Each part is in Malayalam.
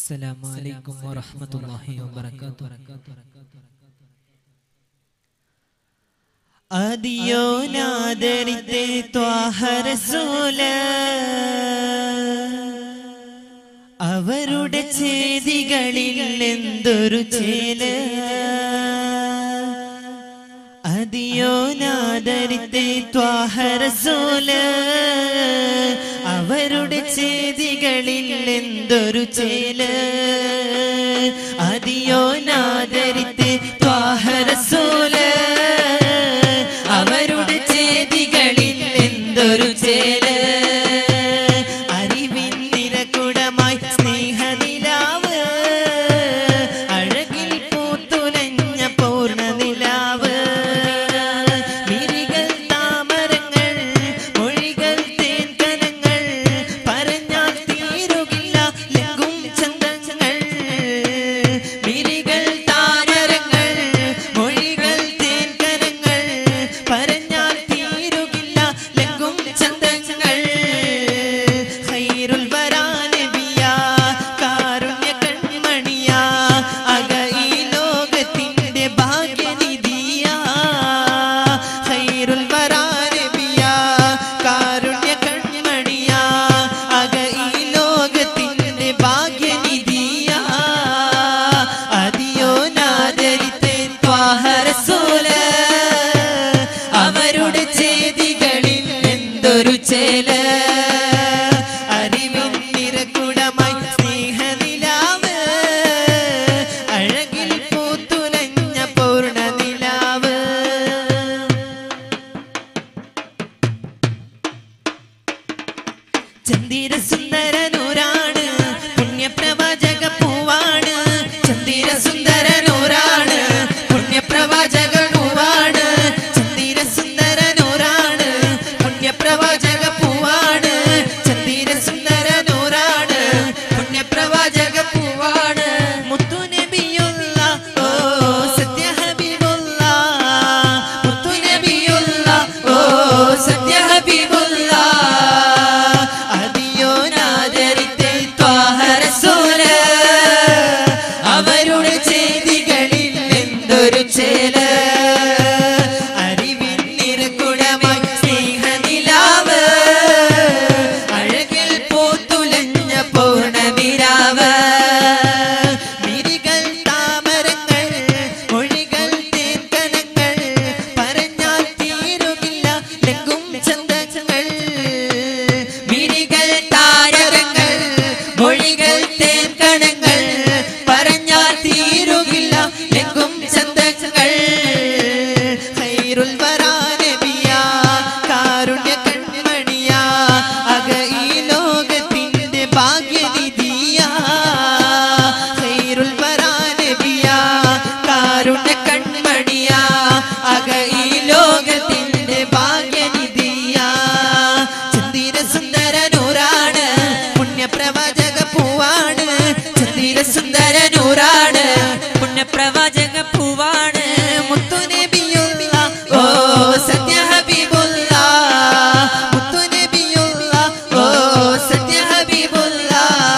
السلام عليكم ورحمة الله وبركاته ആദിയോനാദരിത്തെ ത്വാഹരസൂല അവരുടെ ചേതികളിൽ എന്തൊരു ചേല അതിയോനാദരിത്തെ ത്വാഹരസൂല അവരുടെ ചേതികളിൽ എന്തൊരു ചേല അതിയോനാദരിത്തെ ത്വാഹരസൂല അവരുടെ ചേതികളിൽ എന്തൊരു ചേല അറിവിൻ നിരകുടമായി സ്നേഹനിലാവ് അഴകിൽ പൂത്തുലഞ്ഞ പൂർണ്ണനിലാവ് മിരികൾ താമരങ്ങൾ മൊഴികൾ തേൻകനങ്ങൾ പറഞ്ഞാൽ തീരുകില്ല ലഘും ചന്തങ്ങൾ മിരികൾ താമരങ്ങൾ മൊഴികൾ തേൻകനങ്ങൾ പറഞ്ഞാൽ തീരുകില്ല ലഘും ചന്തങ്ങൾ ഖൈറുൽ വരാനബിയ കാരുണ്യ കൺമണിയ അക ഈ ലോകത്തിന്റെ ഭാഗ്യനിധിയ ഖൈറുൽ വരാനബിയ കാരുണ്യ കൺമണിയ അക ഈ ലോകത്തിന്റെ ഭാഗ്യനിധിയ അതിയോ നാദരിത്തെ ത്വാഹരസൂല അവരുടെ ചേതികളിൽ എന്തൊരു ചേല അറിവിൻ നിറകുടമായി സ്നേഹനിലാവ് അഴകിൽ പൂത്തുലഞ്ഞ പൂർണ്ണനിലാവ് ചന്ദിര സുന്ദരനൂരാണ് പുണ്യപ്രവാചക പൂവാണ് ചന്ദിര സുന്ദരനൂരാണ് പുണ്യപ്രവാചക പൂവാണ് ചന്ദിര സുന്ദരനൂരാണ് പുണ്യപ്രവാചക പൂവാണ് ചന്ദിര സുന്ദരനൂരാണ് പുണ്യപ്രവാചക പൂവാണ് മുത്തുനബിയുള്ള ഓ സത്യ ഹബീബുള്ള മുത്തുനബിയുള്ള ഓ സത്യ ഹബീബുള്ള അതിയോ നാദരിത്തെ ത്വാഹരസൂല അവരുടെ ചെയ്തികളിൽ എന്തൊരു ചേല അറിവിൻ നിറകുടമായി സ്നേഹനിലാവ് അഴകിൽ പൂത്തുലഞ്ഞ പൂർണ്ണനിരാവ് മിരികൾ താമരങ്ങൾ മൊഴികൾ തേൻകനങ്ങൾ പറഞ്ഞാൽ തീരുകില്ല ലഘും ചന്തങ്ങൾ മിരികൾ താരകങ്ങൾ മൊഴികൾ തേൻകണങ്ങൾ പറഞ്ഞാൽ തീരുകില്ല ലഘും ചന്തങ്ങൾ ഖൈറുൽ വരാനബിയ കാരുണ്യ കൺമണിയ അക ഈ ലോകത്തിന്റെ ഭാഗ്യനിധിയ ഖൈറുൽ വരാനബിയ കാരുണ്യ കൺമണിയ അക ഈ ലോകത്തിന്റെ ഭാഗ്യനിധിയ ചന്ദിര സുന്ദരനൂറാണ് പുണ്യപ്രവാചക പൂവാണ് ചന്ദിര സുന്ദരനൂറാണ് പുണ്യപ്രവാചക പൂവാണ് മുത്തുനബിയുള്ള ഓ സത്യ ഹബീബുള്ള മുത്തുനബിയുള്ള ഓ സത്യ ഹബീബുള്ള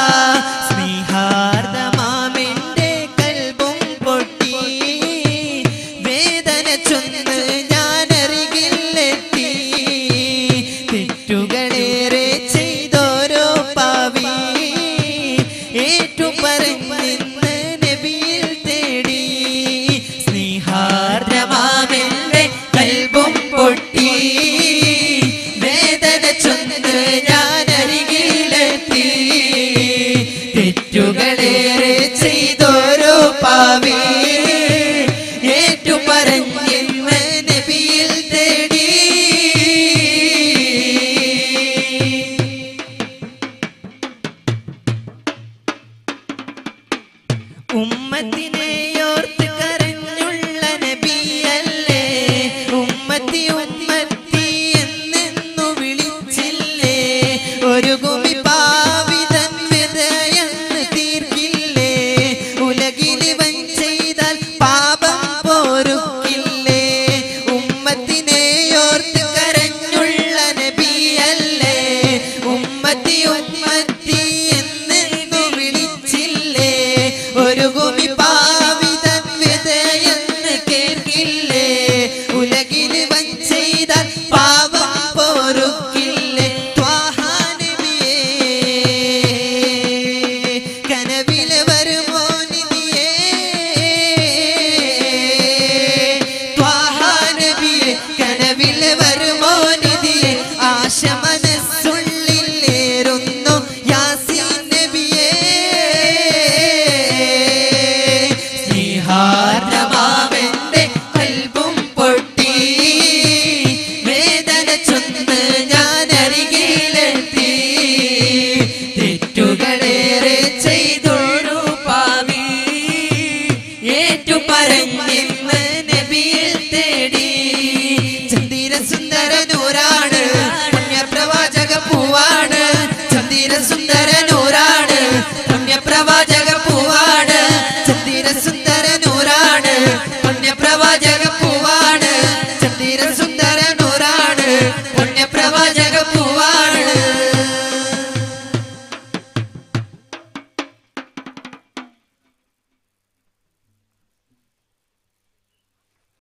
സ്നേഹാർദ്ദമാമെന്റെ കൽബും പൊട്ടി വേദന ചൊന്ന് ഞാൻ അരികിലെത്തി തെറ്റുകളേറെ ചെയ്തോരോ പാവി ഏറ്റു പറഞ്ഞിന്ന് നബിയിൽ തേടി സ്നേഹാർദ്രമാമെന്റെ കൽബും പൊട്ടി വേദന ചൊന്ന് ഞാൻ അരികിലെത്തി തെറ്റുകളേറെ ചെയ്തോരോ പാവി ഏറ്റു പറഞ്ഞിന്ന് നബിയിൽ തേടി ഉമ്മത്തിനെ ഓർത്ത് കരഞ്ഞുള്ള നബിയല്ലേ ഉമ്മത്തി ഉമ്മത്തി എന്നെന്നു വിളിച്ചില്ലേ ഒരു കുമി പാവിതൻ വിതയെന്ന് തീർക്കില്ലേ ഉലകിലിവൻ ചെയ്താൽ പാപം പോരുക്കില്ലേ ഉമ്മത്തിനെ ഓർത്ത് കരഞ്ഞുള്ള നബിയല്ലേ ഉമ്മത്തി ഉമ്മത്തി എന്ന്